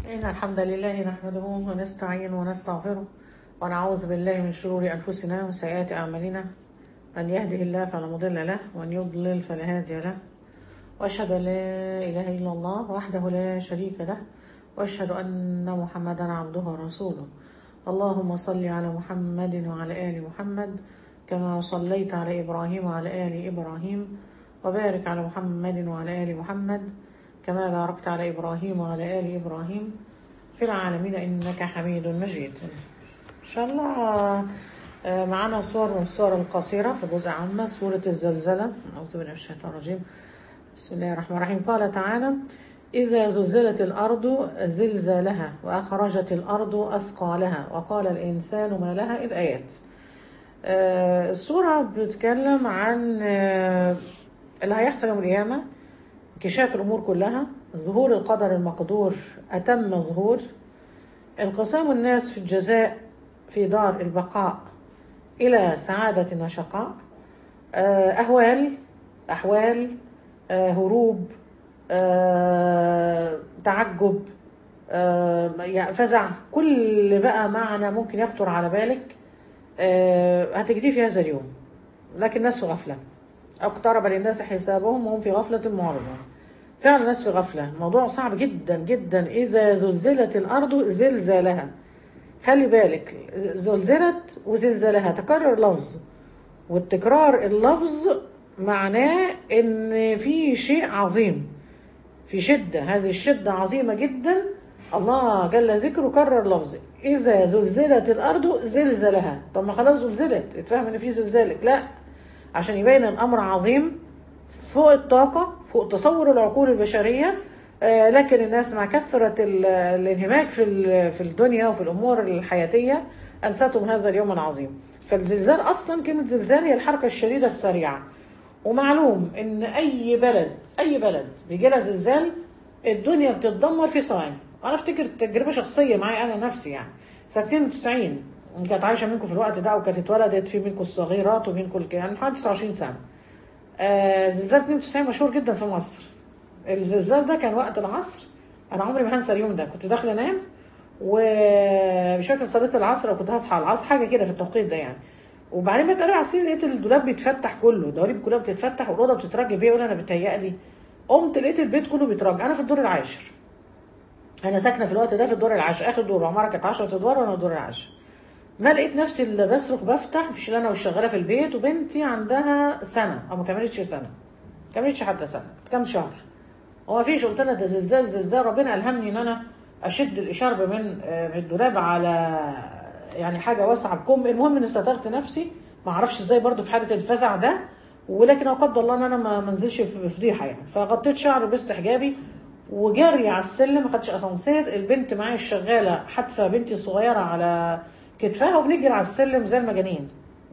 إن الحمد لله نحمده ونستعينه ونستغفره ونعوذ بالله من شرور أنفسنا وسيئات أعمالنا من يهده الله فلا مضل له ومن يضلل فلا هادي له وأشهد أن لا إله إلا الله وحده لا شريك له وأشهد أن محمدا عبده ورسوله اللهم صل على محمد وعلى آل محمد كما صليت على إبراهيم وعلى آل إبراهيم وبارك على محمد وعلى آل محمد كما باركت على إبراهيم وعلى آل إبراهيم في العالمين إنك حميد مجيد إن شاء الله آه، معنا صور من الصور القصيرة في جزء عامة سورة الزلزلة أعوذ بالله من الشيطان الرجيم بسم الله الرحمن الرحيم قال تعالى إذا زلزلت الأرض زلزالها وأخرجت الأرض أثقالها وقال الإنسان ما لها الآيات آه، السورة بتتكلم عن آه، اللي هيحصل يوم القيامة انكشاف الأمور كلها ظهور القدر المقدور أتم ظهور انقسام الناس في الجزاء في دار البقاء إلى سعادة وشقاء آه، أهوال أحوال آه، هروب آه، تعجب آه، يعني فزع كل بقى معنى ممكن يخطر على بالك آه، هتجديه في هذا اليوم لكن الناس في غفلة اقترب للناس حسابهم وهم في غفلة معرضة فعلا الناس في غفلة الموضوع صعب جدا جدا إذا زلزلت الأرض زلزالها خلي بالك زلزلت وزلزالها تكرر لفظ والتكرار اللفظ معناه ان في شيء عظيم في شدة هذه الشدة عظيمة جدا الله جل ذكره كرر لفظ إذا زلزلت الأرض زلزلها طب ما خلاص زلزلت اتفهم إن في زلزالك لا عشان يبين الأمر عظيم فوق الطاقة فوق تصور العقول البشرية آه، لكن الناس مع كثرة ال- الانهماك في ال- في الدنيا وفي الأمور الحياتية أنستهم هذا اليوم العظيم فالزلزال أصلا كلمة زلزال هي الحركة الشديدة السريعة ومعلوم ان اي بلد اي بلد بيجي لها زلزال الدنيا بتتدمر في ثواني انا افتكر تجربه شخصيه معايا انا نفسي يعني سنه 92 كانت عايشه منكم في الوقت ده وكانت اتولدت في منكم الصغيرات ومنكم الك- يعني حوالي 29 سنه آه زلزال 92 مشهور جدا في مصر الزلزال ده كان وقت العصر انا عمري ما هنسى اليوم ده كنت داخله انام ومش فاكر صلاه العصر او كنت هصحى على العصر حاجه كده في التوقيت ده يعني وبعدين بتقرا على السرير لقيت الدولاب بيتفتح كله الدواليب كلها بتتفتح والاوضه بتترج بيا ولا انا بتهيألي قمت لقيت البيت كله بيترج انا في الدور العاشر انا ساكنه في الوقت ده في الدور العاشر اخر دور العماره كانت 10 ادوار وانا الدور العاشر ما لقيت نفسي اللي بصرخ بفتح مفيش الا انا والشغاله في البيت وبنتي عندها سنه او ما كملتش سنه ما كملتش حتى سنه كام شهر هو مفيش قلت لها ده زلزال زلزال ربنا الهمني ان انا اشد الاشارب من آه، من الدولاب على يعني حاجه واسعه بكم المهم اني سترت نفسي ما اعرفش ازاي برضو في حاله الفزع ده ولكن لا قدر الله ان انا ما منزلش في فضيحه يعني فغطيت شعري ولبست حجابي وجري على السلم ما خدتش اسانسير البنت معايا الشغاله حادفه بنتي الصغيره على كتفها وبنجري على السلم زي المجانين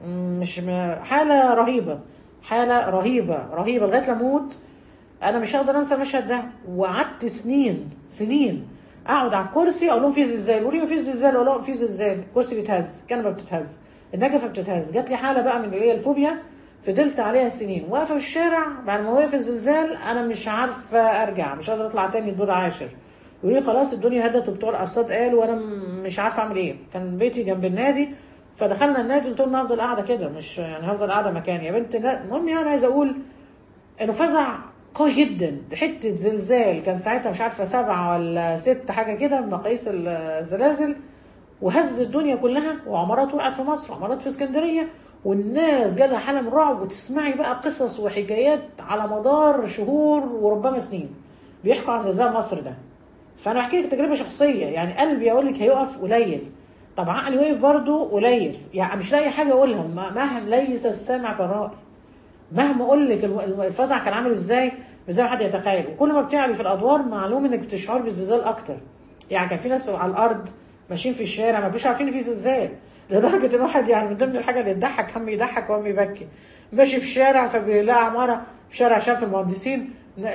مش م- حاله رهيبه حاله رهيبه رهيبه لغايه لما اموت انا مش هقدر انسى المشهد ده وقعدت سنين سنين اقعد على الكرسي اقول لهم في زلزال يقولوا لي في زلزال اقول لهم في زلزال الكرسي بيتهز الكنبه بتتهز النجفه بتتهز جات لي حاله بقى من اللي هي الفوبيا فضلت عليها سنين واقفه في الشارع بعد ما وقف الزلزال انا مش عارفه ارجع مش قادره اطلع تاني الدور العاشر يقولوا لي خلاص الدنيا هدت وبتوع الارصاد قالوا وانا م- مش عارفه اعمل ايه كان بيتي جنب النادي فدخلنا النادي قلت لهم هفضل قاعده كده مش يعني هفضل قاعده مكاني يا بنت لا المهم يعني عايزه اقول انه فزع قوي جدا حته زلزال كان ساعتها مش عارفه سبعه ولا ست حاجه كده بمقاييس الزلازل وهز الدنيا كلها وعمارات وقعت في مصر وعمارات في اسكندريه والناس جالها حاله من الرعب وتسمعي بقى قصص وحكايات على مدار شهور وربما سنين بيحكوا عن زلزال مصر ده فانا بحكي لك تجربه شخصيه يعني قلبي اقول لك هيقف قليل طب عقلي وقف برضه قليل يعني مش لاقي حاجه اقولها مهما ليس السامع كالرائي مهما اقول لك الم- الم- الفزع كان عامل ازاي مش زي ما حد يتخيل وكل ما بتعلي في الادوار معلوم انك بتشعر بالزلزال اكتر يعني كان في ناس على الارض ماشيين في الشارع ما كانوش عارفين ان في زلزال لدرجه ان واحد يعني من ضمن الحاجه اللي تضحك هم يضحك وهم يبكي ماشي في الشارع فبيلاقي عماره في شارع شاف المهندسين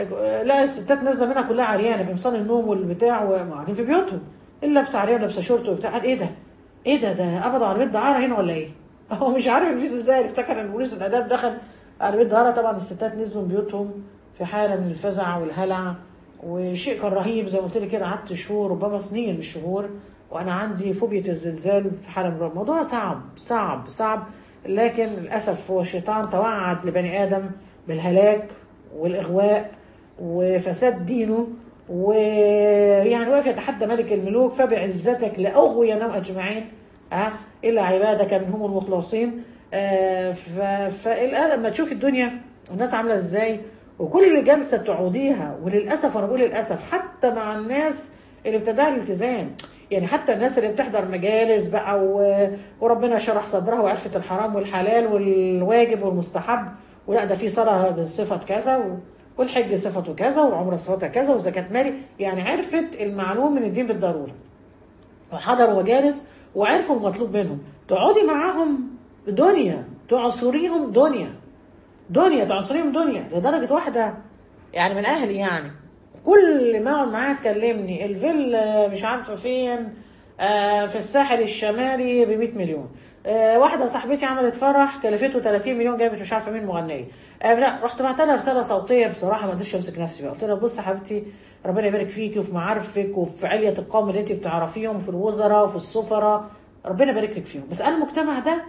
لا الستات نازله منها كلها عريانه بقمصان النوم والبتاع وقاعدين في بيوتهم اللي لابسه عريان لابسه شورت وبتاع قال ايه ده؟ ايه ده ده قبضوا على بيت دعاره هنا ولا ايه؟ هو مش عارف ان في زلزال افتكر ان بوليس الاداب دخل على بيت دعاره طبعا الستات نزلوا من بيوتهم في حاله من الفزع والهلع وشيء كان رهيب زي ما قلت لك كده قعدت شهور ربما سنين مش شهور وانا عندي فوبيا الزلزال في حاله من الرعب. الموضوع صعب صعب صعب لكن للاسف هو الشيطان توعد لبني ادم بالهلاك والاغواء وفساد دينه ويعني واقف يتحدى ملك الملوك فبعزتك لاغوينهم اجمعين ها الا عبادك منهم المخلصين آه، ف- فالان لما تشوف الدنيا الناس عامله ازاي وكل جلسه تقعديها وللاسف انا بقول للاسف حتى مع الناس اللي ابتدى الالتزام يعني حتى الناس اللي بتحضر مجالس بقى و... وربنا شرح صدرها وعرفت الحرام والحلال والواجب والمستحب ولا ده في صلاه بصفه كذا و... والحج صفته كذا والعمره صفتها كذا وزكاه مالي يعني عرفت المعلوم من الدين بالضروره وحضروا مجالس وعرفوا المطلوب منهم تقعدي معاهم دنيا تعصريهم دنيا دنيا تعصريهم دنيا لدرجة واحدة يعني من أهلي يعني كل ما اقعد معاها تكلمني الفيلا مش عارفة فين آه في الساحل الشمالي ب 100 مليون آه واحدة صاحبتي عملت فرح كلفته 30 مليون جابت مش عارفة مين مغنية آه لا رحت بعت لها رسالة صوتية بصراحة ما قدرتش امسك نفسي بقى قلت لها بص يا حبيبتي ربنا يبارك فيكي وفي معارفك وفي علية القوم اللي انت بتعرفيهم وفي الوزراء وفي السفراء ربنا يبارك لك فيهم بس انا المجتمع ده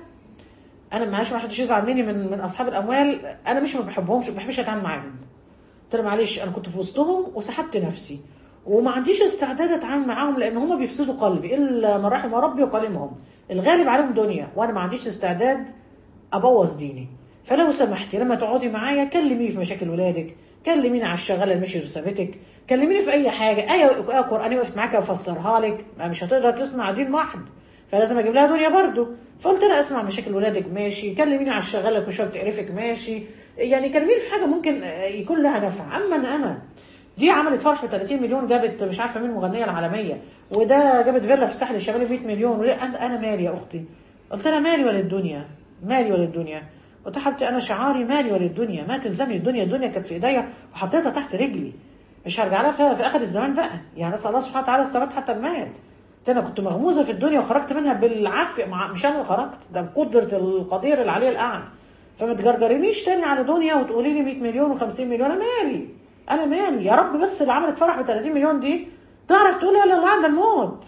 انا معلش ما حدش يزعل مني من من اصحاب الاموال انا مش ما بحبهمش ما بحبش اتعامل معاهم قلت لها معلش انا كنت في وسطهم وسحبت نفسي وما عنديش استعداد اتعامل معاهم لان هم بيفسدوا قلبي الا من رحم ربي وقليل هم الغالب عليهم دنيا وانا ما عنديش استعداد ابوظ ديني فلو سمحتي لما تقعدي معايا كلميني في مشاكل ولادك كلميني على الشغاله اللي ماشيه وسابتك كلميني في اي حاجه ايه آية قرانيه وقفت معاك افسرها لك ما مش هتقدر تسمع دين واحد فلازم اجيب لها دنيا برضو فقلت لها اسمع مشاكل ولادك ماشي كلميني على الشغاله اللي كل شويه بتقرفك ماشي يعني كلميني في حاجه ممكن آه، يكون لها نفع اما انا انا دي عملت فرح ب 30 مليون جابت مش عارفه مين المغنيه العالميه وده جابت فيلا في الساحل الشمالي ب 100 مليون وليه انا انا مالي يا اختي قلت لها مالي ولا الدنيا مالي ولا الدنيا قلت لها حبيبتي انا شعاري مالي ولا الدنيا ما تلزمني الدنيا الدنيا كانت في ايديا وحطيتها تحت رجلي مش هرجع لها في, في اخر الزمان بقى يعني اسال الله سبحانه وتعالى الثبات حتى المات قلت انا كنت مغموزه في الدنيا وخرجت منها بالعافيه مع مش انا اللي خرجت ده بقدره القدير العلي الاعلى فما تجرجرينيش تاني على دنيا وتقولي لي 100 مليون و50 مليون انا مالي انا مالي يا رب بس اللي عملت فرح ب 30 مليون دي تعرف تقول لا اله الا الله عند الموت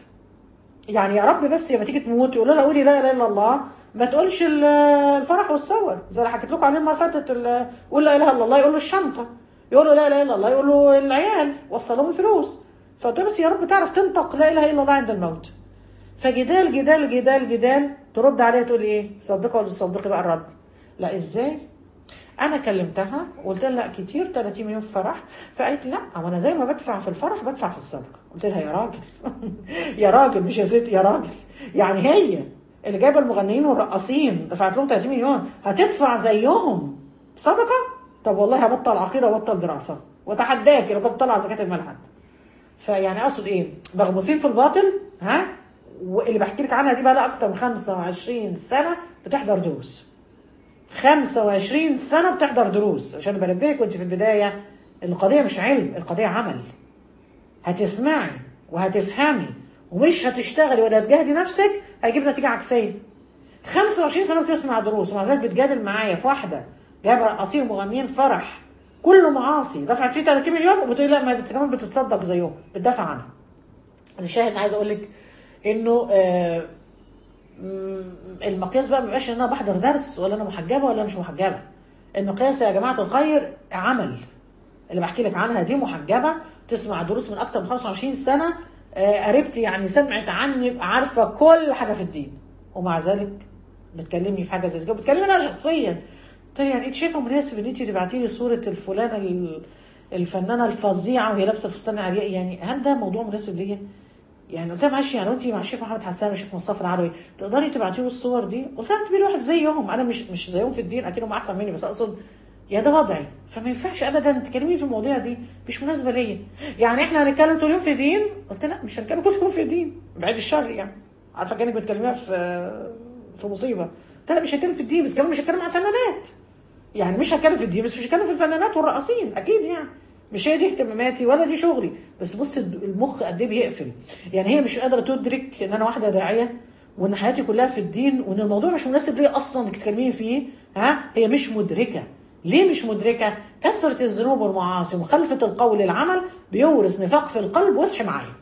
يعني يا رب بس لما تيجي تموت يقول لها قولي لا اله الا الله ما تقولش ال- الفرح والصور زي اللي حكيت لكم عليه المره اللي فاتت ال- قول لا اله الا الله يقول له الشنطه يقول له لا اله الا الله يقول له العيال وصل لهم الفلوس فقلت له بس يا رب تعرف تنطق لا اله الا الله عند الموت فجدال جدال جدال جدال ترد عليها تقول ايه صدقها ولا تصدقي بقى الرد لا ازاي انا كلمتها وقلت لها لا كتير 30 مليون في فرح فقالت لا هو انا زي ما بدفع في الفرح بدفع في الصدقه قلت لها يا راجل يا راجل مش يا ست يا راجل يعني هي اللي جايبه المغنيين والرقاصين دفعت لهم 30 مليون هتدفع زيهم صدقه طب والله هبطل عقيده وابطل دراسه وتحداك لو كنت طالعه زكاه المال حد فيعني اقصد ايه مغموسين في الباطل ها واللي بحكي لك عنها دي بقى لها اكتر من 25 سنه بتحضر دروس 25 سنه بتحضر دروس عشان بنبهك وانت في البدايه القضيه مش علم القضيه عمل هتسمعي وهتفهمي ومش هتشتغلي ولا هتجاهدي نفسك هيجيب نتيجه عكسيه 25 سنه بتسمع دروس ومع ذلك بتجادل معايا في واحده جايبه رقاصين مغنيين فرح كله معاصي دفعت فيه 30 مليون وبتقول لا ما بت- كمان بتتصدق زيهم بتدافع عنها الشاهد أنا عايز اقول لك انه آه، مم، المقياس بقى ما بيبقاش ان انا بحضر درس ولا انا محجبه ولا مش محجبه المقياس يا جماعه الخير عمل اللي بحكي لك عنها دي محجبه تسمع دروس من اكتر من 25 سنه آه، قريبتي يعني سمعت عني عارفه كل حاجه في الدين ومع ذلك بتكلمني في حاجه زي كده بتكلمني انا شخصيا قلت لها يعني انت شايفه مناسب ان انت تبعتي لي صوره الفلانه ال- الفنانه الفظيعه وهي لابسه فستان عريق يعني هل ده موضوع مناسب ليا؟ يعني قلت لها معلش يعني انت مع الشيخ محمد حسان والشيخ مصطفى العدوي تقدري تبعتي له الصور دي؟ قلت لها اكتبي لي واحد زيهم انا مش مش زيهم في الدين اكيد هم احسن مني بس اقصد يا ده وضعي فما ينفعش ابدا تكلميني في المواضيع دي مش مناسبه ليا يعني احنا هنتكلم طول اليوم في دين قلت لا مش هنتكلم كل يوم في دين بعيد الشر يعني عارفه كانك بتكلميها في في مصيبه قلت لها مش هتكلم في الدين بس كمان مش هتكلم عن الفنانات يعني مش هتكلم في الدين بس مش هتكلم في الفنانات والرقاصين اكيد يعني مش هي دي اهتماماتي ولا دي شغلي بس بص المخ قد ايه بيقفل يعني هي مش قادره تدرك ان انا واحده داعيه وان حياتي كلها في الدين وان الموضوع مش مناسب ليا اصلا انك تكلميني فيه ها هي مش مدركه ليه مش مدركه كثره الذنوب والمعاصي ومخالفه القول للعمل بيورث نفاق في القلب واصحي معايا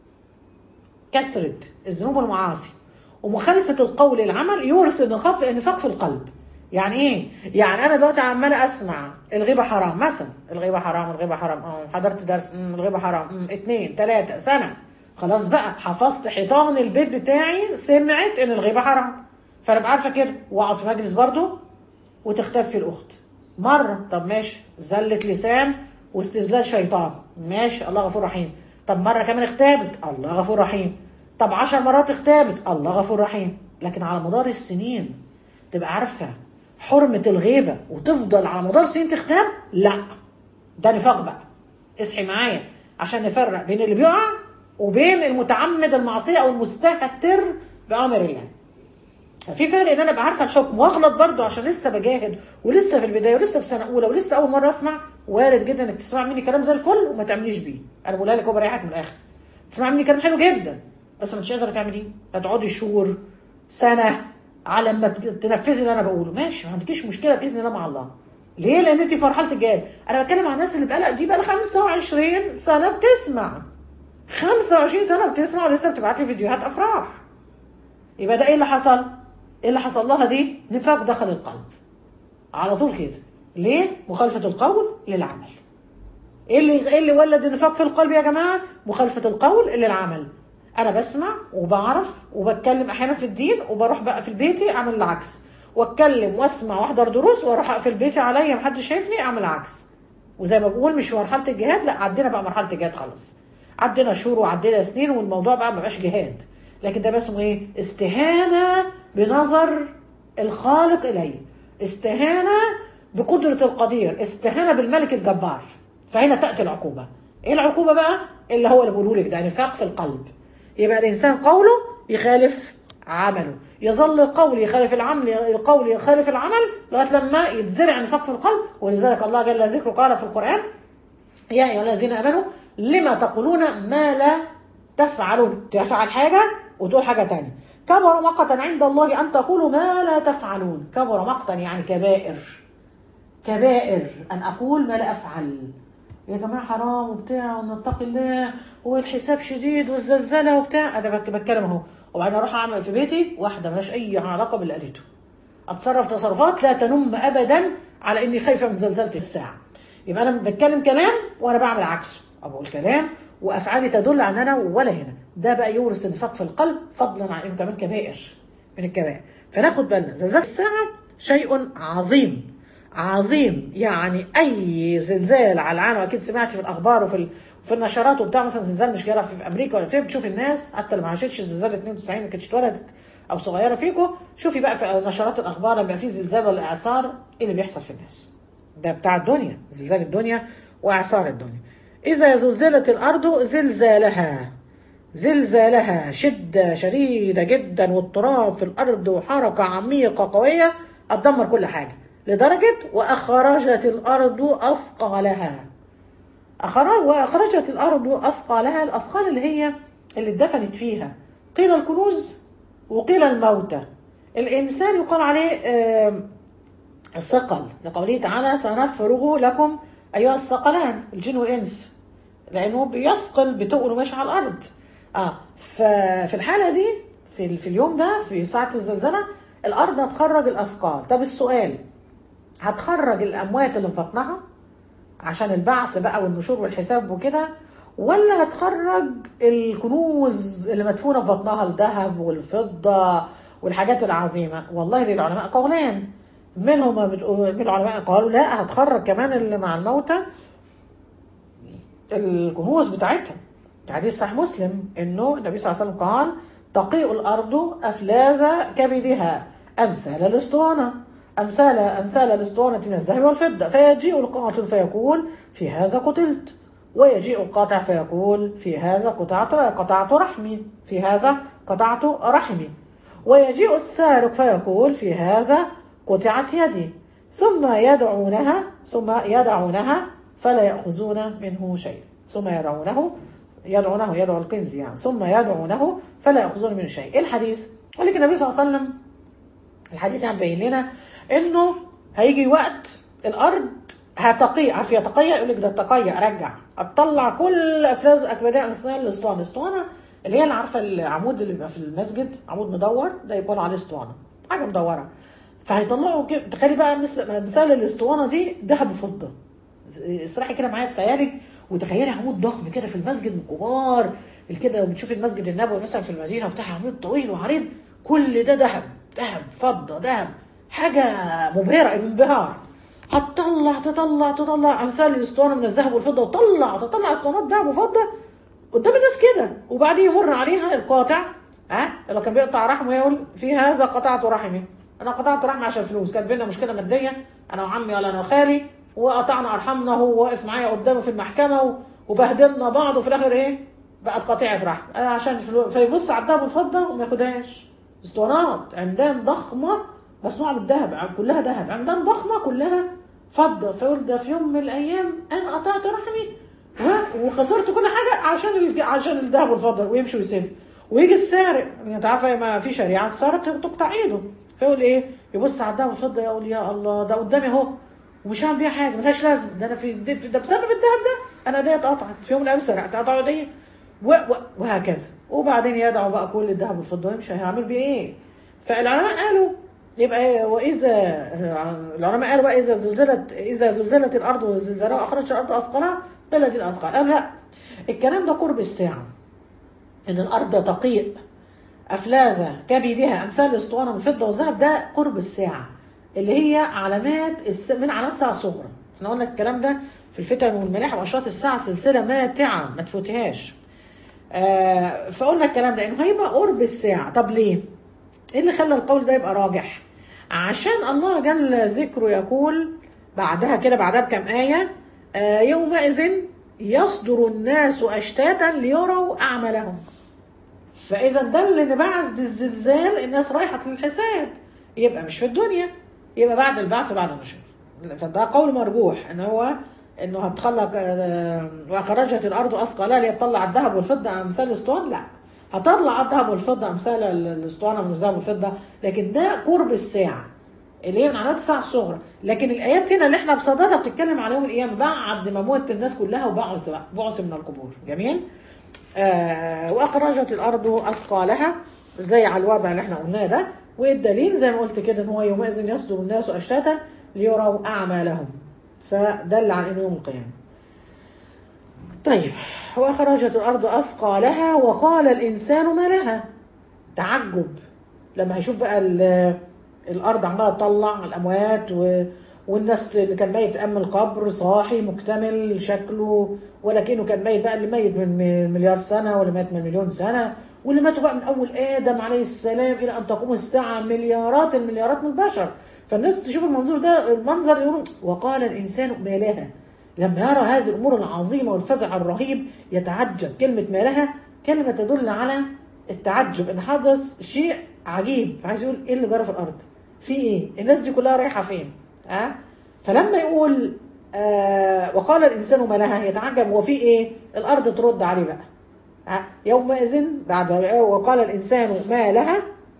كثره الذنوب والمعاصي ومخالفه القول للعمل يورث النفاق النفاق في القلب يعني ايه يعني انا دلوقتي عماله اسمع الغيبه حرام مثلا الغيبه حرام الغيبه حرام اه حضرت درس ام الغيبه حرام ام اتنين تلاته سنه خلاص بقى حفظت حيطان البيت بتاعي سمعت ان الغيبه حرام فانا بقى عارفه كده واقعد في مجلس برضه وتختفي الاخت مره طب ماشي زله لسان واستذلال شيطان ماشي الله غفور رحيم طب مره كمان اغتابت الله غفور رحيم طب عشر مرات اغتابت الله غفور رحيم لكن على مدار السنين تبقى عارفه حرمه الغيبه وتفضل على مدار سنين تغتاب لا ده نفاق بقى اصحي معايا عشان نفرق بين اللي بيقع وبين المتعمد المعصيه او المستهتر بامر الله في فرق ان انا ابقى عارفه الحكم واغلط برضه عشان لسه بجاهد ولسه في البدايه ولسه في سنه اولى ولسه اول مره اسمع وارد جدا انك تسمع مني كلام زي الفل وما تعمليش بيه انا بقولها لك وبريحك من الاخر تسمع مني كلام حلو جدا بس مش قادره تعمليه هتقعدي شهور سنه على ما تنفذي اللي انا بقوله ماشي ما عندكيش مشكله باذن الله مع الله ليه لان انت في مرحله الجهاد انا بتكلم عن الناس اللي بقالها دي بقى 25 سنه بتسمع 25 سنه بتسمع ولسه بتبعت لي فيديوهات افراح يبقى ده ايه اللي حصل ايه اللي حصل لها دي نفاق دخل القلب على طول كده ليه مخالفه القول للعمل ايه اللي ايه اللي ولد النفاق في القلب يا جماعه مخالفه القول للعمل انا بسمع وبعرف وبتكلم احيانا في الدين وبروح بقى في بيتي اعمل العكس واتكلم واسمع واحضر دروس واروح اقفل بيتي عليا محدش شايفني اعمل العكس وزي ما بقول مش في مرحله الجهاد لا عدينا بقى مرحله الجهاد خلاص عدينا شهور وعدينا سنين والموضوع بقى ما بقاش جهاد لكن ده بس اسمه ايه استهانه بنظر الخالق اليه استهانه بقدره القدير استهانه بالملك الجبار فهنا تاتي العقوبه ايه العقوبه بقى اللي هو اللي بقوله لك ده نفاق في القلب يبقى الانسان قوله يخالف عمله يظل القول يخالف العمل القول يخالف العمل لغايه لما يتزرع نفاق في القلب ولذلك الله جل ذكره قال في القران يا ايها الذين امنوا لما تقولون ما لا تفعلون تفعل حاجه وتقول حاجه تانية كبر مقتا عند الله ان تقولوا ما لا تفعلون كبر مقتا يعني كبائر كبائر ان اقول ما لا افعل يا جماعه حرام وبتاع ونتقي الله والحساب شديد والزلزله وبتاع انا بتكلم اهو وبعدين اروح اعمل في بيتي واحده مالهاش اي علاقه باللي قالته اتصرف تصرفات لا تنم ابدا على اني خايفه من زلزله الساعه يبقى انا بتكلم كلام وانا بعمل عكسه بقول كلام وافعالي تدل عن انا ولا هنا ده بقى يورث النفاق في القلب فضلا عن انه كمان كبائر من الكبائر فناخد بالنا زلزال الساعه شيء عظيم عظيم يعني اي زلزال على العالم اكيد سمعت في الاخبار وفي في النشرات وبتاع مثلا زلزال مش جرى في امريكا ولا في بتشوف الناس حتى اللي ما عاشتش زلزال 92 ما كانتش اتولدت او صغيره فيكم شوفي بقى في نشرات الاخبار لما في زلزال ولا اعصار ايه اللي بيحصل في الناس ده بتاع الدنيا زلزال الدنيا واعصار الدنيا اذا زلزلت الارض زلزالها زلزالها شده شديده جدا واضطراب في الارض وحركه عميقه قويه هتدمر كل حاجه لدرجه واخرجت الارض اثقالها أخرج وأخرجت الأرض أثقالها الأثقال اللي هي اللي اتدفنت فيها قيل الكنوز وقيل الموتى الإنسان يقال عليه الثقل لقوله تعالى سنفرغ لكم أيها الثقلان الجن والإنس لأنه بيثقل بتقل ماشي على الأرض آه ففي الحالة دي في, في اليوم ده في ساعة الزلزلة الأرض هتخرج الأثقال طب السؤال هتخرج الأموات اللي في بطنها عشان البعث بقى والنشور والحساب وكده ولا هتخرج الكنوز اللي مدفونه في بطنها الذهب والفضه والحاجات العظيمه والله للعلماء قولان منهم من العلماء قالوا لا هتخرج كمان اللي مع الموتى الكنوز بتاعتها حديث صحيح مسلم انه النبي صلى الله عليه وسلم قال تقيء الارض افلاز كبدها امثال الاسطوانه أمثال أمثال الأسطوانة من الذهب والفضة فيجيء القاتل فيقول في هذا قتلت ويجيء القاطع فيقول في هذا قطعت قطعت رحمي في هذا قطعت رحمي ويجيء السارق فيقول في هذا قطعت يدي ثم يدعونها ثم يدعونها فلا يأخذون منه شيء ثم يدعونه يدعونه يدعو الكنز يعني ثم يدعونه فلا يأخذون منه شيء إيه الحديث ولكن النبي صلى الله عليه وسلم الحديث يعني بيبين لنا انه هيجي وقت الارض هتقي عارف يتقيأ يقول لك ده تقيأ ارجع اطلع كل افلاز اكبادها امثال الاسطوانه الاسطوانه اللي هي اللي عارفه العمود اللي بيبقى في المسجد عمود مدور ده يقول عليه اسطوانه حاجه مدوره فهيطلعوا كده تخيلي بقى مثل مثال الاسطوانه دي ذهب وفضه اسرحي كده معايا في خيالك وتخيلي عمود ضخم كده في المسجد من كبار كده لو بتشوفي المسجد النبوي مثلا في المدينه بتاع عمود طويل وعريض كل ده ذهب ذهب فضه ذهب حاجه مبهره انبهار هتطلع تطلع تطلع امثال الاسطوانه من الذهب والفضه وطلع تطلع اسطوانات ذهب وفضه قدام الناس كده وبعدين يمر عليها القاطع ها اللي كان بيقطع رحمه يقول في هذا قطعت رحمي انا قطعت رحمي عشان فلوس كان بينا مشكله ماديه انا وعمي ولا انا وخالي وقطعنا ارحامنا هو واقف معايا قدامه في المحكمه وبهدلنا بعض وفي الاخر ايه بقت قطيعه رحم انا عشان فلوس فيبص على الذهب والفضه وما ياخدهاش اسطوانات عمدان ضخمه مصنوعه بالذهب كلها ذهب عمدان ضخمه كلها فضه فيقول ده في يوم من الايام انا قطعت رحمي وخسرت كل حاجه عشان عشان الذهب والفضه ويمشي ويسيب ويجي السارق انت عارفه ما في شريعه السارق تقطع ايده فيقول ايه يبص على الذهب والفضه يقول يا الله ده قدامي اهو ومش هعمل بيها حاجه ملهاش لازمه ده انا في ده بسبب الذهب ده انا ديت قطعت في يوم من الايام سرقت قطعوا دي وهكذا وبعدين يدعو بقى كل الذهب والفضه ويمشي هيعمل بيه ايه فالعلماء قالوا يبقى ايه واذا العلماء قالوا بقى اذا زلزلت اذا زلزلت الارض زلزالها واخرجت الارض اثقالها قلت الاثقال قالوا لا الكلام ده قرب الساعه ان الارض تقيء افلازا كبدها امثال الاسطوانه من الفضه والذهب ده قرب الساعه اللي هي علامات الس... من علامات الساعه الصغرى احنا قلنا الكلام ده في الفتن والملاحم واشراط الساعه سلسله ماتعه ما تفوتهاش آه فقلنا الكلام ده انه هيبقى قرب الساعه طب ليه؟ ايه اللي خلى القول ده يبقى راجح؟ عشان الله جل ذكره يقول بعدها كده بعدها بكم ايه آه يومئذ يصدر الناس اشتاتا ليروا اعمالهم فاذا دل ان بعد الزلزال الناس رايحه للحساب يبقى مش في الدنيا يبقى بعد البعث وبعد النشور فده قول مرجوح ان هو انه هتخلق واخرجت الارض اثقالها ليطلع الذهب والفضه امثال الاسطوان لا هتطلع الذهب والفضه امثال الاسطوانه من الذهب والفضه لكن ده قرب الساعه اللي هي من علامات الساعه الصغرى لكن الايات هنا اللي احنا بصددها بتتكلم على يوم القيامه بعد ما موت الناس كلها وبعث بعث من القبور جميل آه واخرجت الارض اثقالها زي على الوضع اللي احنا قلناه ده والدليل زي ما قلت كده ان هو يومئذ يصدر الناس اشتاتا ليروا اعمالهم فدل على انه يوم القيامه طيب واخرجت الارض اثقالها وقال الانسان ما لها تعجب لما هيشوف بقى الارض عماله تطلع الاموات و... والناس اللي كان ميت أم القبر صاحي مكتمل شكله ولكنه كان ميت بقى اللي ميت من مليار سنة واللي مات من مليون سنة واللي ماتوا بقى من أول آدم عليه السلام إلى أن تقوم الساعة مليارات المليارات من البشر فالناس تشوف المنظور ده المنظر يقولوا وقال الإنسان ما لها لما يرى هذه الأمور العظيمة والفزع الرهيب يتعجب كلمة ما لها كلمة تدل على التعجب إن حدث شيء عجيب عايز يقول إيه اللي جرى في الأرض في إيه الناس دي كلها رايحة فين أه؟ فلما يقول آه وقال الانسان ما لها يتعجب هو في ايه الارض ترد عليه بقى أه؟ يومئذ بعد وقال الانسان ما لها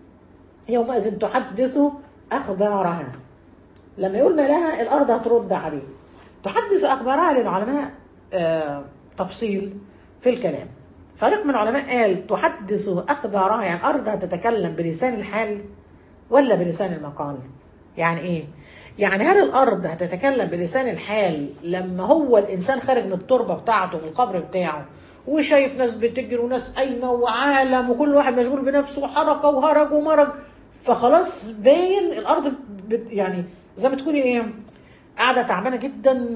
يومئذ تحدث اخبارها لما يقول ما لها الارض هترد عليه تحدث اخبارها للعلماء آه تفصيل في الكلام فريق من العلماء قال تحدث اخبارها يعني الارض هتتكلم بلسان الحال ولا بلسان المقال يعني ايه يعني هل الارض هتتكلم بلسان الحال لما هو الانسان خارج من التربه بتاعته من القبر بتاعه وشايف ناس بتجري وناس قايمه وعالم وكل واحد مشغول بنفسه وحركه وهرج ومرج فخلاص باين الارض بت يعني زي ما تكوني ايه قاعده تعبانه جدا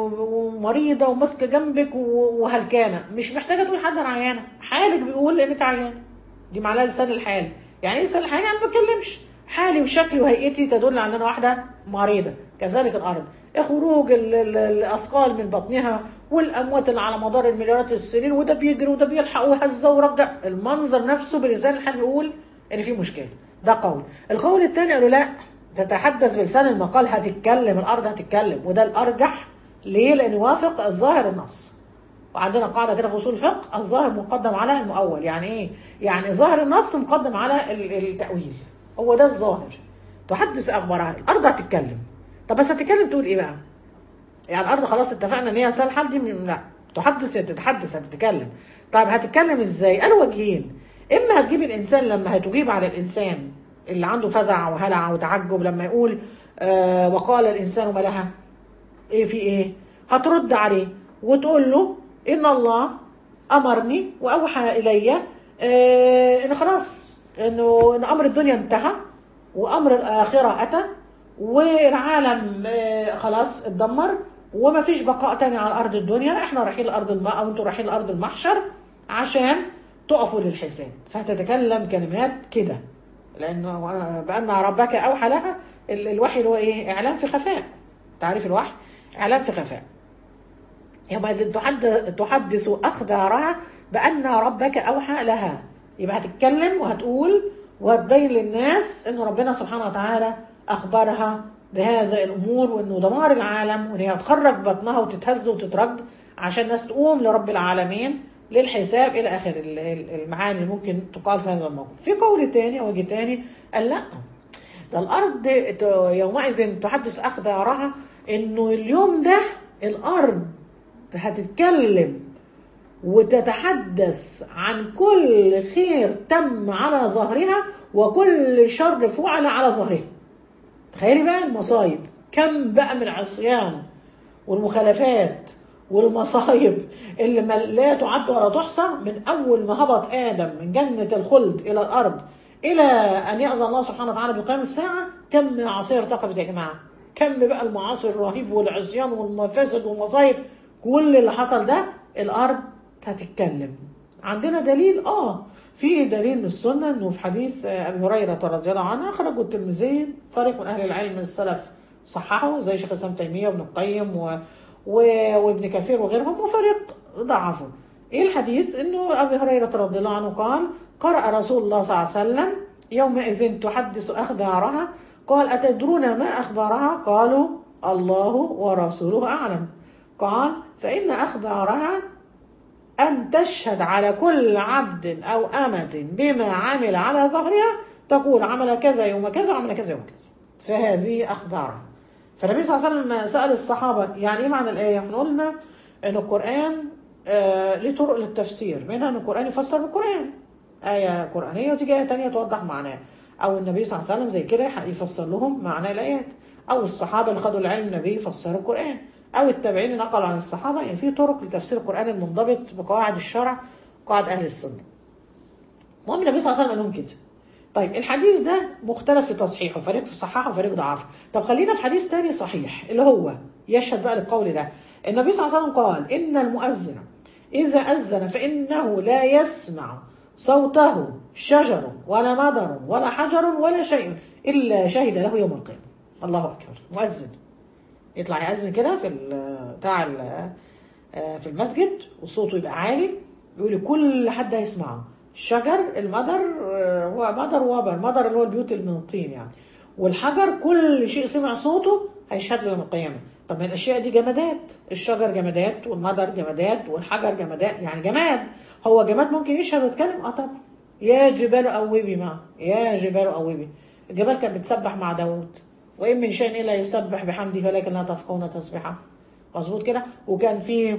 ومريضه وماسكه جنبك وهلكانه مش محتاجه تقول حد انا عيانه حالك بيقول انك عيانه دي معناها لسان الحال يعني ايه لسان الحال يعني ما بتكلمش حالي وشكلي وهيئتي تدل على ان انا واحده مريضه كذلك الارض خروج الاثقال من بطنها والاموات اللي على مدار المليارات السنين وده بيجري وده بيلحق ويهزه ورجع المنظر نفسه بلسان الحال بيقول ان في مشكله ده قول القول الثاني قالوا لا تتحدث بلسان المقال هتتكلم الارض هتتكلم وده الارجح ليه لان يوافق الظاهر النص وعندنا قاعده كده في اصول الفقه الظاهر مقدم على المؤول يعني ايه يعني ظاهر النص مقدم على التاويل هو ده الظاهر تحدث اخبارها الارض هتتكلم طب بس هتتكلم تقول ايه بقى يعني الارض خلاص اتفقنا ان هي سالحه دي من- لا تحدث يا تتحدث هتتكلم طيب هتتكلم ازاي قالوا وجهين اما هتجيب الانسان لما هتجيب على الانسان اللي عنده فزع وهلع وتعجب لما يقول آه وقال الانسان ما لها ايه في ايه هترد عليه وتقول له ان الله امرني واوحى الي آه ان خلاص انه ان امر الدنيا انتهى وامر الاخره اتى والعالم آه خلاص اتدمر وما فيش بقاء تاني على ارض الدنيا احنا رايحين لارض الم... او انتوا رايحين لارض المحشر عشان تقفوا للحساب فهتتكلم كلمات كده لانه بان ربك اوحى لها ال- الوحي اللي هو ايه اعلام في خفاء تعريف الوحي اعلام في خفاء يومئذ تحد- تحدث اخبارها بان ربك اوحى لها يبقى هتتكلم وهتقول وهتبين للناس ان ربنا سبحانه وتعالى اخبرها بهذا الامور وانه دمار العالم وان هي هتخرج بطنها وتتهز وتترج عشان الناس تقوم لرب العالمين للحساب الى اخر ال- ال- المعاني اللي ممكن تقال في هذا الموقف. في قول تاني وجه تاني قال لا ده الارض ت- يومئذ تحدث اخبارها انه اليوم ده الارض هتتكلم وتتحدث عن كل خير تم على ظهرها وكل شر فعل على ظهرها تخيلي بقى المصايب كم بقى من العصيان والمخالفات والمصايب اللي ما لا تعد ولا تحصى من اول ما هبط ادم من جنه الخلد الى الارض الى ان ياذن الله سبحانه وتعالى بقيام الساعه كم من عصير ارتكبت يا جماعه كم بقى المعاصي الرهيب والعصيان والمفاسد والمصايب كل اللي حصل ده الارض هتتكلم عندنا دليل اه في دليل من السنه انه في حديث آه، ابي هريره رضي الله عنه اخرجه الترمذي فريق من اهل العلم من السلف صححه زي شيخ الاسلام تيميه وابن القيم و... و... وابن كثير وغيرهم وفريق ضعفه ايه الحديث انه ابي هريره رضي الله عنه قال قرأ رسول الله صلى الله عليه وسلم يومئذ تحدث اخبارها قال اتدرون ما اخبارها قالوا الله ورسوله اعلم قال فان اخبارها أن تشهد على كل عبد أو أمة بما عمل على ظهرها تقول عمل كذا يوم كذا وعمل كذا يوم كذا فهذه أخبارها فالنبي صلى الله عليه وسلم سأل الصحابة يعني إيه معنى الآية؟ احنا قلنا إن القرآن آه ليه طرق للتفسير منها إن القرآن يفسر بالقرآن آية قرآنية وتيجي آية تانية توضح معناها أو النبي صلى الله عليه وسلم زي كده يفسر لهم معنى الآيات أو الصحابة اللي خدوا العلم النبي فسروا القرآن أو التابعين نقلوا عن الصحابة يعني في طرق لتفسير القرآن المنضبط بقواعد الشرع قواعد أهل السنة المهم النبي صلى الله عليه وسلم قال لهم كده طيب الحديث ده مختلف في تصحيحه فريق في صححه وفريق ضعفه طب خلينا في حديث تاني صحيح اللي هو يشهد بقى للقول ده النبي صلى الله عليه وسلم قال إن المؤذن إذا أذن فإنه لا يسمع صوته شجر ولا مدر ولا حجر ولا شيء إلا شهد له يوم القيامة الله أكبر مؤذن يطلع يأذن كده في ال- بتاع ال- آه، في المسجد وصوته يبقى عالي يقول كل حد هيسمعه الشجر المدر آه، هو مدر وبر مدر اللي هو البيوت اللي من الطين يعني والحجر كل شيء سمع صوته هيشهد له يوم القيامة طب ما الأشياء دي جمادات الشجر جمادات والمدر جمادات والحجر جمادات يعني جماد هو جماد ممكن يشهد ويتكلم اه طبعا يا جبال أوبي معه يا جبال أوبي الجبال كانت بتسبح مع داوود وإن من شيء إلا يسبح بحمده ولكن لا تفقهون تسبحه مظبوط كده وكان في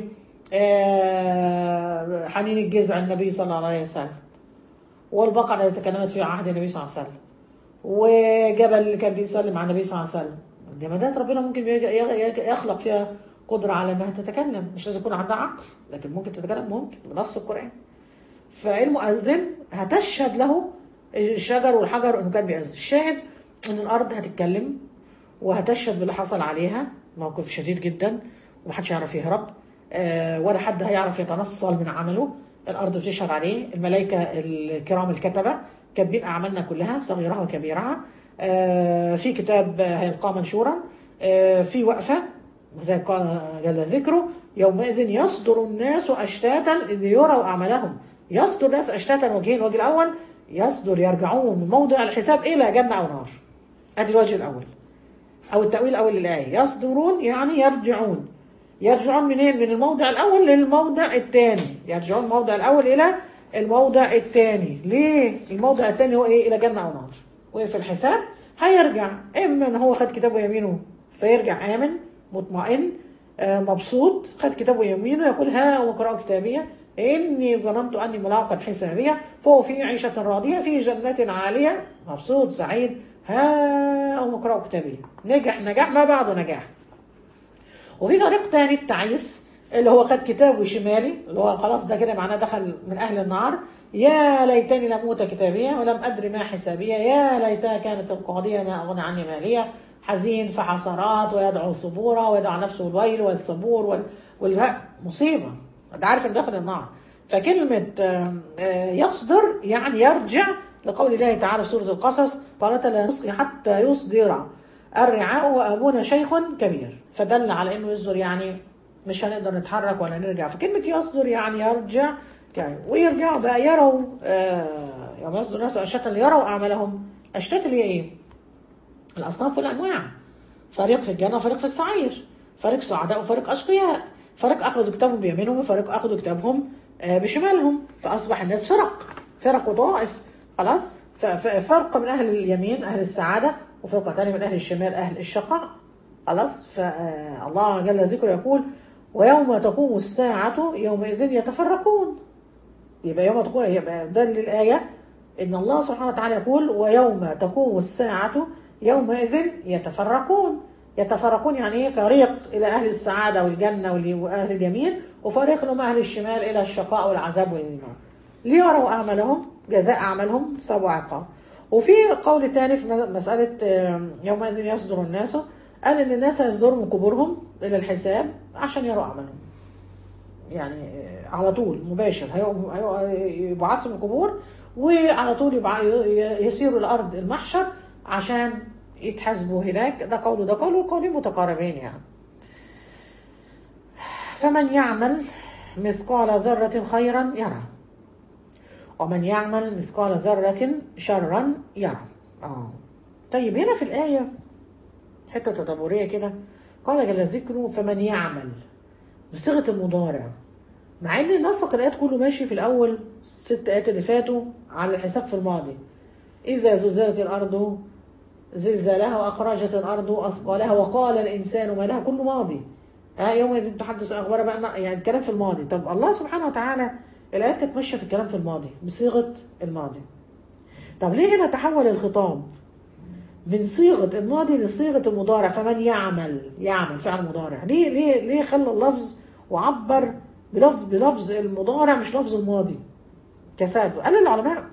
آه، حنين الجذع النبي صلى الله عليه وسلم والبقرة اللي تكلمت في عهد النبي صلى الله عليه وسلم وجبل اللي كان بيسلم على النبي صلى الله عليه وسلم الجمادات ربنا ممكن يج- يج- يخلق فيها قدرة على انها تتكلم مش لازم يكون عندها عقل لكن ممكن تتكلم ممكن بنص القرآن فالمؤذن هتشهد له الشجر والحجر انه كان بيأذن الشاهد ان الارض هتتكلم وهتشهد باللي حصل عليها موقف شديد جدا ومحدش يعرف يهرب آه، ولا حد هيعرف يتنصل من عمله الارض بتشهد عليه الملائكه الكرام الكتبه كاتبين اعمالنا كلها صغيرها وكبيرها آه، في كتاب هيلقى منشورا آه، في وقفه زي قال جل ذكره يومئذ يصدر الناس اشتاتا ليروا اعمالهم يصدر الناس اشتاتا وجهين الوجه الاول يصدر يرجعون من موضع الحساب الى جنه او نار ادي الوجه الاول او التاويل الاول للايه يصدرون يعني يرجعون يرجعون منين من الموضع الاول للموضع الثاني يرجعون من الموضع الاول الى الموضع الثاني ليه الموضع الثاني هو ايه الى جنه او نار وفي الحساب هيرجع اما ان هو خد كتابه يمينه فيرجع آمن مطمئن آه، مبسوط خد كتابه يمينه يقول ها وقرأوا كتابية إني ظننت أني ملاقا حسابية فهو في عيشة راضية في جنة عالية مبسوط سعيد ها وقرأوا كتابية نجح نجاح ما بعده نجاح وفي فريق تاني التعيس اللي هو خد كتابه شمالي اللي هو خلاص ده كده معناه دخل من اهل النار يا ليتني لم اوت كتابيه ولم ادري ما حسابيه يا ليتها كانت القاضيه ما اغنى عني ماليه حزين فحسرات ويدعو ثبورا ويدعو نفسه الويل والثبور وال... والرق مصيبه ده عارف انه داخل النار فكلمه آه، آه، يصدر يعني يرجع لقول الله تعالى في سوره القصص قالت لا نسقي حتى يصدر الرعاء وابونا شيخ كبير فدل على انه يصدر يعني مش هنقدر نتحرك ولا نرجع فكلمة يصدر يعني يرجع يعني ويرجعوا بقى يروا آه يوم يصدر الناس أشتاتا ليروا أعمالهم أشتات اللي هي إيه؟ الأصناف والأنواع فريق في الجنة وفريق في السعير فريق سعداء وفريق أشقياء فريق أخذوا كتابهم بيمينهم وفريق أخذوا كتابهم آه بشمالهم فأصبح الناس فرق فرق وطائف خلاص ف- ف- فرق من أهل اليمين أهل السعادة وفرقة تانية من أهل الشمال أهل الشقاء خلاص فالله جل ذكره يقول ويوم تقوم الساعة يومئذ يتفرقون يبقى يوم تقوم يبقى ده للآية إن الله سبحانه وتعالى يقول ويوم تقوم الساعة يومئذ يتفرقون يتفرقون يعني ايه فريق الى اهل السعاده والجنه واللي- واهل اليمين وفريق لهم اهل الشمال الى الشقاء والعذاب والنار ليروا اعمالهم جزاء اعمالهم ثواب وعقاب وفي قول تاني في م- مساله آه، يومئذ يصدر الناس قال ان الناس يصدروا من قبورهم الى الحساب عشان يروا اعمالهم يعني آه، على طول مباشر هيقوم- هيقوم- يبعثوا من القبور وعلى طول يبع- ي- يسيروا الارض المحشر عشان يتحاسبوا هناك ده قول ده قول والقولين متقاربين يعني فمن يعمل مثقال ذرة خيرا يرى ومن يعمل مثقال ذرة شرا يرى اه طيب هنا في الآية حتة تدبرية كده قال جل ذكره فمن يعمل بصيغة المضارع مع ان النسق الايات كله ماشي في الاول ست ايات اللي فاتوا على الحساب في الماضي اذا زلزلت الارض زلزالها واخرجت الارض اثقالها وقال الانسان ما لها كله ماضي ها يومئذ تحدث الاخبار بقى يعني الكلام في الماضي طب الله سبحانه وتعالى الايات كانت ماشيه في الكلام في الماضي بصيغه الماضي طب ليه هنا تحول الخطاب من صيغه الماضي لصيغه المضارع فمن يعمل يعمل فعل مضارع ليه ليه ليه خلى اللفظ وعبر بلفظ بلفظ المضارع مش لفظ الماضي كساد قال العلماء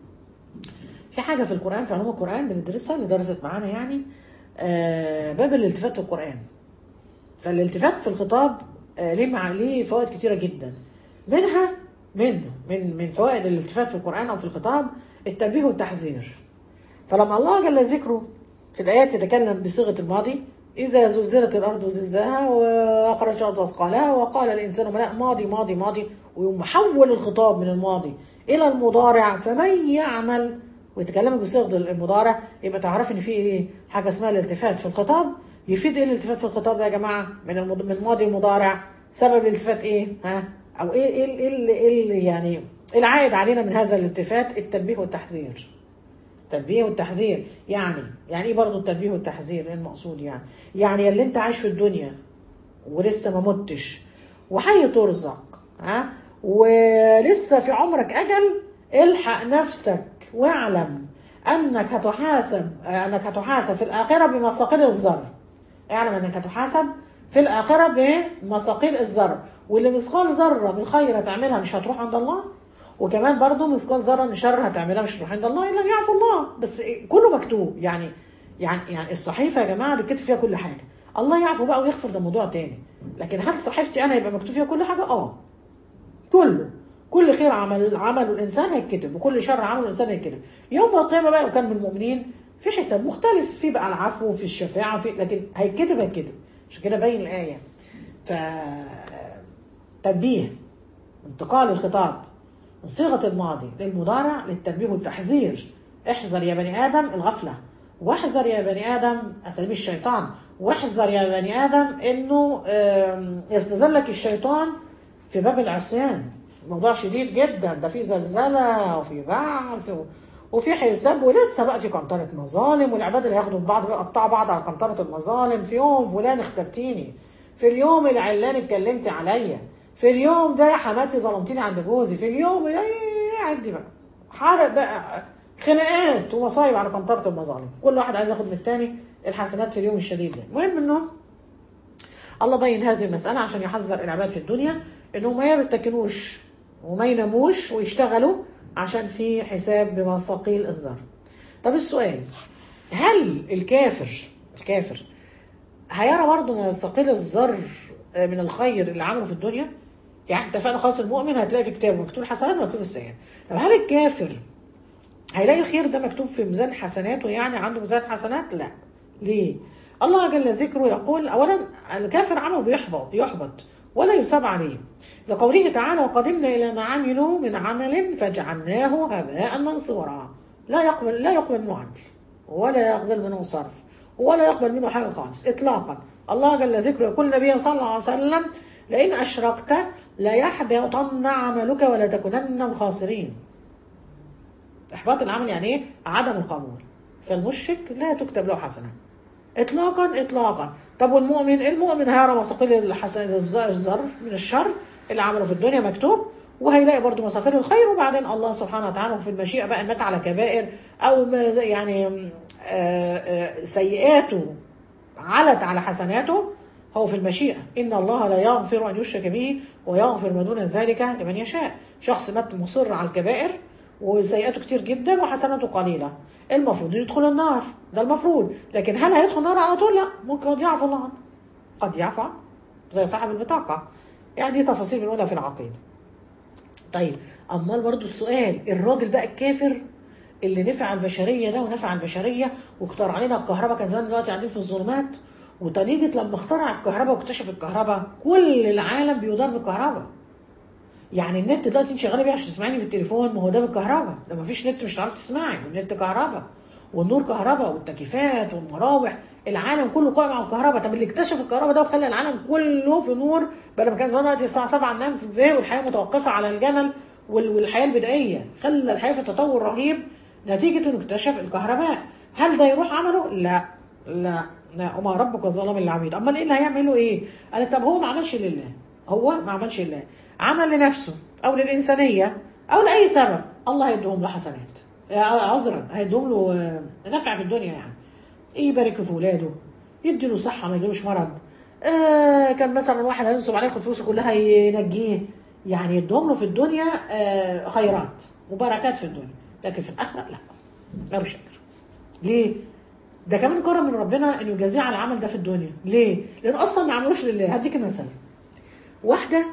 في حاجه في القران في علوم القران بندرسها اللي درست معانا يعني آه باب الالتفات في القران فالالتفات في الخطاب آه ليه مع ليه فوائد كتيره جدا منها من من من فوائد الالتفات في القران او في الخطاب التنبيه والتحذير فلما الله جل ذكره في الايات يتكلم بصيغه الماضي إذا زلزلت الأرض زلزالها وأخرجت الأرض أثقالها وقال الإنسان لا ماضي ماضي ماضي ويقوم محول الخطاب من الماضي إلى المضارع فمن يعمل ويتكلم بصيغة المضارع يبقى تعرف إن في إيه حاجة اسمها الالتفات في الخطاب يفيد إيه الالتفات في الخطاب ده يا جماعة من المض... من الماضي المضارع سبب الالتفات إيه ها أو إيه إيه إيه, إيه, إيه يعني العائد علينا من هذا الالتفات التنبيه والتحذير التنبيه والتحذير يعني يعني ايه برضه التنبيه والتحذير ايه المقصود يعني يعني اللي انت عايش في الدنيا ولسه ما متش وحي ترزق ها ولسه في عمرك اجل الحق نفسك واعلم انك هتحاسب انك هتحاسب في الاخره بمثاقيل الذر اعلم انك هتحاسب في الاخره بمثاقيل الذر واللي مثقال ذره من خير هتعملها مش هتروح عند الله وكمان برضه مثقال ذره من شر هتعملها مش هتروح عند الله الا ان يعفو الله بس كله مكتوب يعني يعني يعني الصحيفه يا جماعه بيتكتب فيها كل حاجه الله يعفو بقى ويغفر ده موضوع تاني لكن هل صحيفتي انا يبقى مكتوب فيها كل حاجه اه كله كل خير عمل عمله الانسان هيتكتب وكل شر عمله الانسان هيتكتب يوم القيامه بقى وكان من المؤمنين في حساب مختلف في بقى العفو وفي الشفاعه في لكن هيتكتب هيتكتب عشان كده باين الايه ف تنبيه انتقال الخطاب من صيغه الماضي للمضارع للتنبيه والتحذير احذر يا بني ادم الغفله واحذر يا بني ادم اساليب الشيطان واحذر يا بني ادم انه يستزلك الشيطان في باب العصيان موضوع شديد جدا ده في زلزله وفي بعث وفي حساب ولسه بقى في قنطرة مظالم والعباد اللي هياخدوا من بعض بقى يقطعوا بعض على قنطرة المظالم في يوم فلان اختبتيني في اليوم العلان اتكلمتي عليا في اليوم ده يا حماتي ظلمتيني عند جوزي في اليوم عدي بقى حرق بقى خناقات ومصايب على قنطرة المظالم كل واحد عايز ياخد من التاني الحسنات في اليوم الشديد ده المهم انه الله بين هذه المسألة عشان يحذر العباد في الدنيا انهم ما يرتكنوش وما يناموش ويشتغلوا عشان في حساب بمثاقيل الذر طب السؤال هل الكافر الكافر هيرى برضه مثاقيل الذر من الخير اللي عمله في الدنيا يعني اتفقنا خلاص المؤمن هتلاقي في كتابه مكتوب الحسنات ومكتوب السيئات طب هل الكافر هيلاقي الخير ده مكتوب في ميزان حسناته يعني عنده ميزان حسنات لا ليه الله جل ذكره يقول اولا الكافر عمله بيحبط يحبط ولا يثاب عليه لقوله تعالى وقدمنا الى ما عملوا من عمل فجعلناه هباء منصورا لا يقبل لا يقبل منه عدل ولا يقبل منه صرف ولا يقبل منه حاجه خالص اطلاقا الله جل ذكره يقول النبي صلى الله عليه وسلم لئن اشركت ليحبطن عملك ولا تكونن من الخاسرين احباط العمل يعني ايه عدم القبول فالمشرك لا تكتب له حسنه اطلاقا اطلاقا طب والمؤمن المؤمن هيرى مثاقيل الحسن الزر من الشر اللي عمله في الدنيا مكتوب وهيلاقي برضه مثاقيل الخير وبعدين الله سبحانه وتعالى في المشيئه بقى مات على كبائر او يعني آآ آآ سيئاته علت على حسناته هو في المشيئة إن الله لا يغفر أن يشرك به ويغفر ما دون ذلك لمن يشاء شخص مات مصر على الكبائر وسيئاته كتير جدا وحسناته قليلة المفروض يدخل النار ده المفروض لكن هل هيدخل النار على طول لا ممكن قد يعفو الله عنه قد يعفو زي صاحب البطاقة يعني دي تفاصيل بنقولها في العقيدة طيب أمال برضو السؤال الراجل بقى الكافر اللي نفع البشرية ده ونفع البشرية واختار علينا الكهرباء كان زمان دلوقتي قاعدين في الظلمات وتنيجة لما اخترع الكهرباء واكتشف الكهرباء كل العالم بيدار بالكهرباء يعني النت دلوقتي انت شغاله بيه عشان تسمعيني في التليفون ما هو ده بالكهرباء ده ما فيش نت مش هتعرفي تسمعي والنت كهرباء والنور كهرباء والتكييفات والمراوح العالم كله قائم على الكهرباء طب اللي اكتشف الكهرباء ده وخلى العالم كله في نور بدل ما كان زمان دلوقتي الساعه 7 ننام في البيت والحياه متوقفه على الجمل والحياه البدائيه خلى الحياه في تطور رهيب نتيجه انه اكتشف الكهرباء هل ده يروح عمله؟ لا لا لا وما ربك الظلام للعبيد امال ايه اللي هيعملوا ايه؟ قال لك طب هو ما عملش لله هو ما عملش لله عمل لنفسه او للانسانيه او لاي سبب الله هيديهم له حسنات عذرا هيديهم له نفع في الدنيا يعني يبارك في ولاده يدي له صحه ما يجيلوش مرض آه كان مثلا واحد هينصب عليه ياخد فلوسه كلها ينجيه يعني يديهم له في الدنيا آه خيرات وبركات في الدنيا لكن في الاخره لا غير شكر ليه؟ ده كمان كرم من ربنا انه يجازيه على العمل ده في الدنيا ليه؟ لانه اصلا ما عملوش لله هديك مثل واحده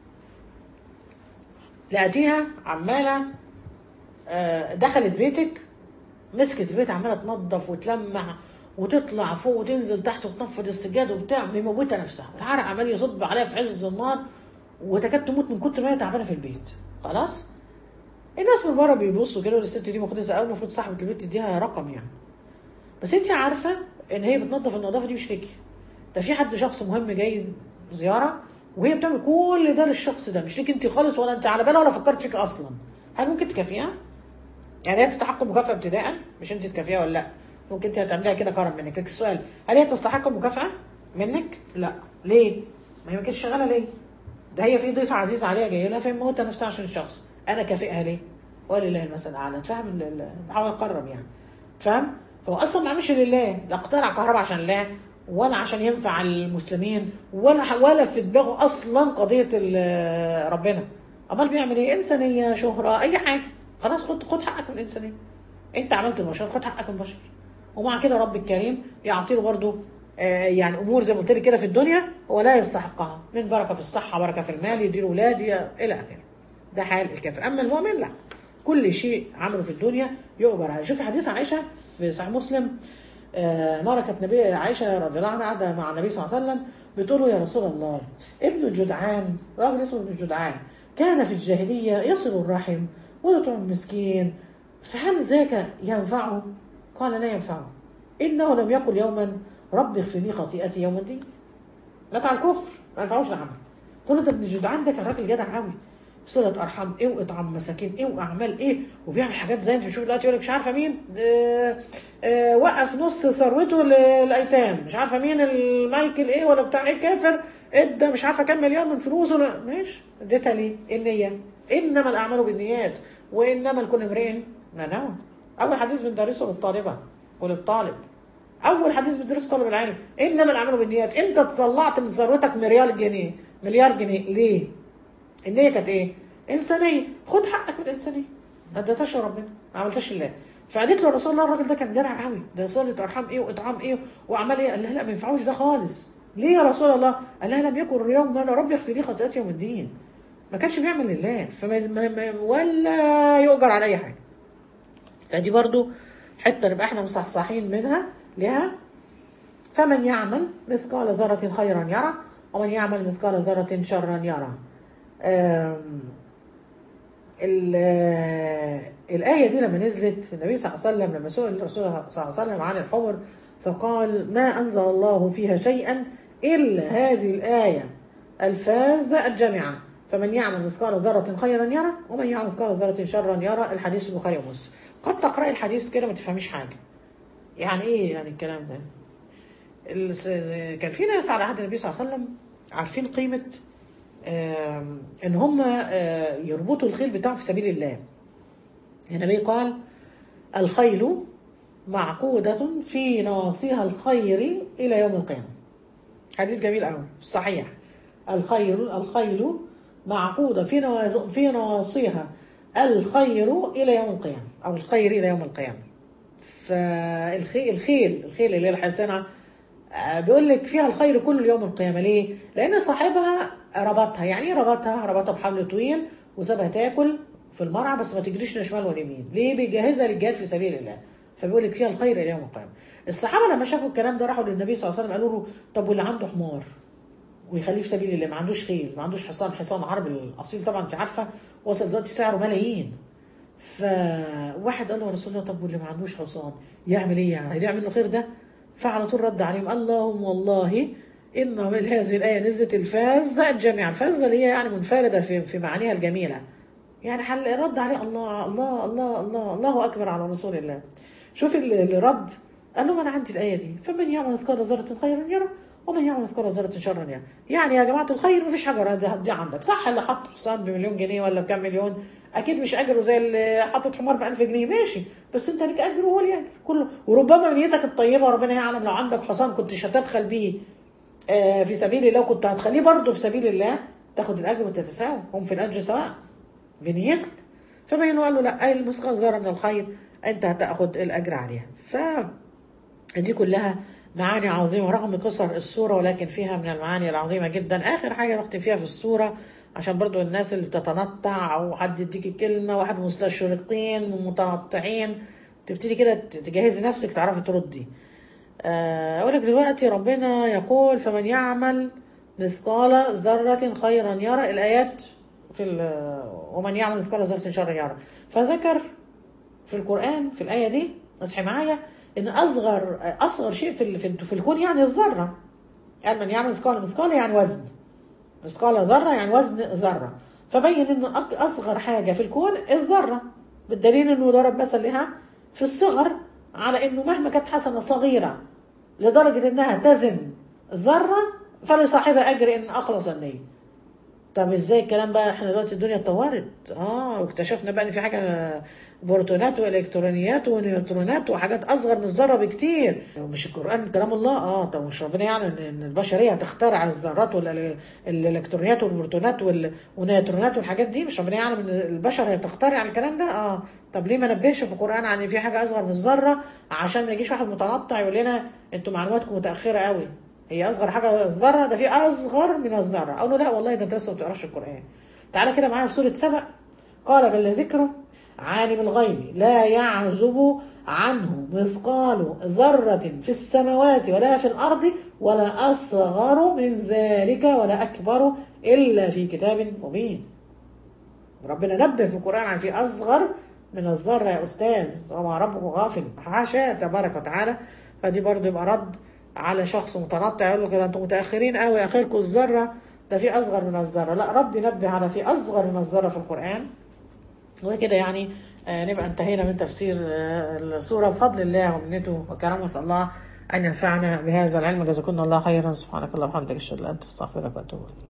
لقيتيها عماله دخلت بيتك مسكت البيت عماله تنظف وتلمع وتطلع فوق وتنزل تحت وتنفض السجاد وبتاع مموته نفسها العرق عمال يصب عليها في عز النار وتكاد تموت من كتر ما هي تعبانه في البيت خلاص الناس من بره بيبصوا كده الست دي مقدسه قوي المفروض صاحبه البيت تديها رقم يعني بس انت عارفه ان هي بتنظف النظافه دي مش ليكي ده في حد شخص مهم جاي زياره وهي بتعمل كل ده للشخص ده مش ليك انت خالص ولا انت على بالها ولا فكرت فيك اصلا هل ممكن تكافئها؟ يعني هي تستحق المكافاه ابتداء مش انت تكافئها ولا لا؟ ممكن انت هتعمليها كده كرم منك لكن السؤال هل هي تستحق المكافاه منك؟ لا ليه؟ ما هي ما كانتش شغاله ليه؟ ده هي في ضيف عزيز عليها جاي لها فهي موتة نفسها عشان الشخص انا كافئها ليه؟ ولله المثل الاعلى فاهم بحاول اقرب يعني فاهم؟ فهو اصلا ما عملش لله لا اخترع كهرباء عشان الله ولا عشان ينفع المسلمين ولا ولا في دماغه اصلا قضيه ربنا امال بيعمل ايه انسانيه شهره اي حاجه خلاص خد خد حقك من الانسانيه انت عملت البشر خد حقك من البشر ومع كده رب الكريم يعطي له برضه آه يعني امور زي ما قلت لك كده في الدنيا هو لا يستحقها من بركه في الصحه بركه في المال يدير اولاد الى اخره ده حال الكافر اما المؤمن لا كل شيء عمله في الدنيا يؤجر عليه شوفي حديث عائشه في صحيح مسلم آه مرة كانت نبي عائشة رضي الله عنها قاعدة مع النبي صلى الله عليه وسلم بتقول له يا رسول الله ابن الجدعان راجل اسمه ابن الجدعان كان في الجاهلية يصل الرحم ويطعم المسكين فهل ذاك ينفعه؟ قال لا ينفعه إنه لم يقل يوما رب اغفر لي خطيئتي يوم الدين مات على الكفر ما ينفعوش العمل تقول له ده ابن الجدعان ده كان راجل جدع قوي صله ارحام ايه واطعام مساكين ايه واعمال ايه وبيعمل حاجات زي انت بتشوف دلوقتي يقول لك مش عارفه مين آه آه وقف نص ثروته للايتام مش عارفه مين المايكل ايه ولا بتاع ايه كافر ادى مش عارفه كام مليار من فلوسه لا ماشي اديتها ليه؟ إيه النيه انما الاعمال بالنيات وانما لكل امرئ ما نوى اول حديث بندرسه للطالبه وللطالب اول حديث بندرسه طالب العلم انما الاعمال بالنيات انت طلعت من ثروتك مليار جنيه مليار جنيه ليه النيه كانت ايه انسانيه خد حقك من الانسانيه ما اديتهاش ربنا ما عملتهاش لله فقالت له رسول الله الراجل ده كان جدع قوي ده صله ارحام ايه واطعام ايه واعمال ايه قال لها لا ما ينفعوش ده خالص ليه يا رسول الله قال لها لم يكن يوم انا ربي يغفر لي خطيئات يوم الدين ما كانش بيعمل لله فما ولا يؤجر على اي حاجه فدي برضو حته نبقى احنا مصحصحين منها لها فمن يعمل مثقال ذرة خيرا يرى ومن يعمل مثقال ذرة شرا يرى الآية دي لما نزلت النبي صلى الله عليه وسلم لما سئل الرسول صلى الله عليه وسلم عن الحمر فقال ما أنزل الله فيها شيئا إلا هذه الآية الفاز الجامعة فمن يعمل مثقال ذرة خيرا يرى ومن يعمل مثقال ذرة شرا يرى الحديث البخاري ومسلم قد تقرأي الحديث كده ما تفهميش حاجة يعني ايه يعني الكلام ده كان في ناس على عهد النبي صلى الله عليه وسلم عارفين قيمة ان هم يربطوا الخيل بتاعهم في سبيل الله النبي قال الخيل معقودة في ناصيها الخير إلى يوم القيامة حديث جميل قوي صحيح الخيل الخيل معقودة في في نواصيها الخير إلى يوم القيامة أو الخير إلى يوم القيامة فالخيل الخيل الخيل اللي هي الحسنة بيقول لك فيها الخير كل يوم القيامة ليه؟ لأن صاحبها ربطها يعني ايه ربطها؟ ربطها بحبل طويل وسابها تاكل في المرعى بس ما تجريش لا شمال ولا يمين ليه؟ بيجهزها للجهاد في سبيل الله فبيقول لك فيها الخير إلى يوم القيامة الصحابة لما شافوا الكلام ده راحوا للنبي صلى الله عليه وسلم قالوا له طب واللي عنده حمار ويخليه في سبيل الله ما عندوش خيل ما عندوش حصان حصان عربي الاصيل طبعا انت عارفه وصل دلوقتي سعره ملايين فواحد قال له يا رسول الله طب واللي ما عندوش حصان يعمل ايه يعني هيعمل له خير ده فعلى طول رد عليهم اللهم والله ان من هذه الايه نزلت الفاز الجامعه الفاز اللي هي يعني منفرده في في معانيها الجميله يعني حل رد عليه الله الله الله الله الله اكبر على رسول الله شوف اللي رد قال له ما انا عندي الايه دي فمن يعمل مثقال ذره خيرا يرى ومن يعمل مثقال ذرة شرا يرى يعني يا جماعة الخير مفيش حاجة دي عندك صح اللي حط حسام بمليون جنيه ولا بكام مليون أكيد مش أجره زي اللي حاطط حمار ب 1000 جنيه ماشي بس أنت ليك أجر وهو ليه أجر كله وربما نيتك الطيبة ربنا يعلم لو عندك حصان كنتش هتبخل بيه في سبيل الله وكنت هتخليه برضه في سبيل الله تاخد الأجر وتتساوى هم في الأجر سواء بنيتك فبينه قال له لا أي المثقال ذرة من الخير أنت هتاخد الأجر عليها ف دي كلها معاني عظيمة رغم قصر السورة ولكن فيها من المعاني العظيمة جدا آخر حاجة نختم فيها في السورة عشان برضو الناس اللي بتتنطع أو حد يديك كلمة واحد مستشرقين ومتنطعين تبتدي كده تجهزي نفسك تعرفي تردي أقول لك دلوقتي ربنا يقول فمن يعمل مثقال ذرة خيرا يرى الآيات في ومن يعمل مثقال ذرة شرا يرى فذكر في القرآن في الآية دي اصحي معايا ان اصغر اصغر شيء في في الكون يعني الذره يعني من يعمل مثقال مثقال يعني وزن مثقال ذره يعني وزن ذره فبين ان اصغر حاجه في الكون الذره بالدليل انه ضرب مثل لها في الصغر على انه مهما كانت حسنه صغيره لدرجه انها تزن ذره فلصاحبها اجر ان اخلص النيه طب ازاي الكلام بقى احنا دلوقتي الدنيا اتطورت اه واكتشفنا بقى ان في حاجه بروتونات والكترونيات ونيوترونات وحاجات اصغر من الذره بكتير مش القران كلام الله اه طب مش ربنا يعني ان البشريه هتخترع الذرات والالكترونيات والبروتونات والنيوترونات والحاجات دي مش ربنا يعلم ان البشر هتخترع الكلام ده اه طب ليه ما نبهش في القران عن ان في حاجه اصغر من الذره عشان ما يجيش واحد متنطع يقول لنا انتوا معلوماتكم متاخره قوي هي اصغر حاجه الذره ده في اصغر من الذره اقول له لا والله ده انت لسه ما بتقراش القران تعالى كده معايا في سوره سبأ قال جل ذكره عالم الغيب لا يعزب عنه مثقال ذرة في السماوات ولا في الأرض ولا أصغر من ذلك ولا أكبر إلا في كتاب مبين ربنا نبه في القرآن عن في أصغر من الذرة يا أستاذ وما ربك غافل حاشا تبارك وتعالى فدي برضه يبقى رد على شخص متنطع يقول له كده انتم متاخرين قوي اخركم الذره ده في اصغر من الذره لا ربي نبه على في اصغر من الذره في القران وكده يعني آه، نبقى انتهينا من تفسير آه، السوره بفضل الله ومنته وكرمه نسال الله ان ينفعنا بهذا العلم جزاكم الله خيرا سبحانك اللهم وبحمدك اشهد ان لا اله الا انت استغفرك واتوب اليك